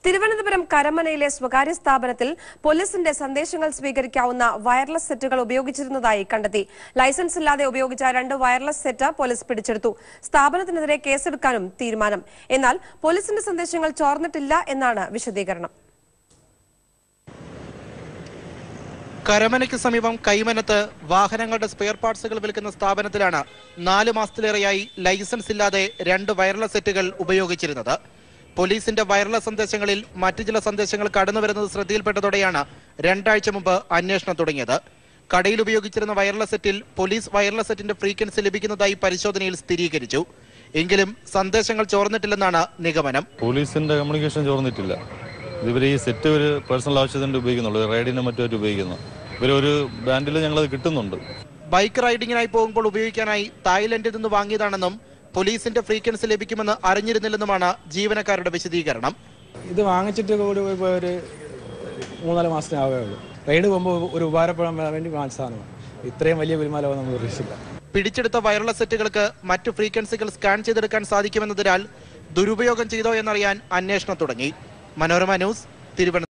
തിരുവനന്തപുരം കരമനയിലെ സ്വകാര്യ സ്ഥാപനത്തിൽ പോലീസിന്റെ സന്ദേശങ്ങൾ സ്വീകരിക്കാവുന്ന വയർലെസ് സെറ്റുകൾ ഉപയോഗിച്ചിരുന്നതായി കണ്ടെത്തി ലൈസൻസ് ഇല്ലാതെ ഉപയോഗിച്ച രണ്ട് വയർലെസ് സെറ്റ് പോലീസ് പിടിച്ചെടുത്തു സ്ഥാപനത്തിനെതിരെ കേസെടുക്കാനും തീരുമാനം എന്നാൽ പോലീസിന്റെ സന്ദേശങ്ങൾ ചോർന്നിട്ടില്ല എന്നാണ് വിശദീകരണം കരമനയ്ക്ക് സമീപം കൈമനത്ത് വാഹനങ്ങളുടെ സ്പെയർ പാർട്സുകൾ വിൽക്കുന്ന സ്ഥാപനത്തിലാണ് നാല് മാസത്തിലേറെയായി ലൈസൻസ് ഇല്ലാതെ രണ്ട് വയർലെസ് സെറ്റുകൾ ഉപയോഗിച്ചിരുന്നത് പോലീസിന്റെ വയർലെസ് സന്ദേശങ്ങളിൽ മറ്റു ചില സന്ദേശങ്ങൾ കടന്നുവരുന്നത് ശ്രദ്ധയിൽപ്പെട്ടതോടെയാണ് രണ്ടാഴ്ച മുമ്പ് അന്വേഷണം തുടങ്ങിയത് കടയിൽ ഉപയോഗിച്ചിരുന്ന വയർലെസ് സെറ്റിൽ പോലീസ് വയർലെസ് സെറ്റിന്റെ ഫ്രീക്വൻസി ലഭിക്കുന്നതായി പരിശോധനയിൽ സ്ഥിരീകരിച്ചു എങ്കിലും സന്ദേശങ്ങൾ ചോർന്നിട്ടില്ലെന്നാണ് നിഗമനം പോലീസിന്റെ കമ്മ്യൂണിക്കേഷൻ ചോർന്നിട്ടില്ല ഇവർ ഈ സെറ്റ് ഒരു പേഴ്സണൽ ആവശ്യത്തിന് ഉപയോഗിക്കുന്നുള്ളൂ റൈഡിനും മറ്റുമായിട്ട് ഉപയോഗിക്കുന്നു ഇവരൊരു ബാൻഡിൽ ഞങ്ങളത് കിട്ടുന്നുണ്ട് ബൈക്ക് റൈഡിങ്ങിനായി പോകുമ്പോൾ ഉപയോഗിക്കാനായി തായ്ലൻഡിൽ നിന്ന് വാങ്ങിയതാണെന്നും പോലീസിന്റെ ഫ്രീക്വൻസി ലഭിക്കുമെന്ന് അറിഞ്ഞിരുന്നില്ലെന്നുമാണ് ജീവനക്കാരുടെ വിശദീകരണം ഇത് വാങ്ങിച്ചിട്ട് കൂടി ഇപ്പോൾ ഒരു മൂന്നാല് മാസത്തിനാവേ ഉള്ളൂ റൈഡ് പോകുമ്പോൾ ഒരു ഉപകാരപ്പെടാൻ വേണ്ടി വാങ്ങിച്ച സാധനമാണ് ഇത്രയും വലിയ വരുമാനമാവും നമ്മൾ പ്രതീക്ഷിച്ചില്ല പിടിച്ചെടുത്ത വയർലെസ് സെറ്റുകൾക്ക് മറ്റു ഫ്രീക്വൻസികൾ സ്കാൻ ചെയ്തെടുക്കാൻ സാധിക്കുമെന്നതിനാൽ ദുരുപയോഗം ചെയ്തോ എന്നറിയാൻ അന്വേഷണം തുടങ്ങി മനോരമ ന്യൂസ് തിരുവനന്തപുരം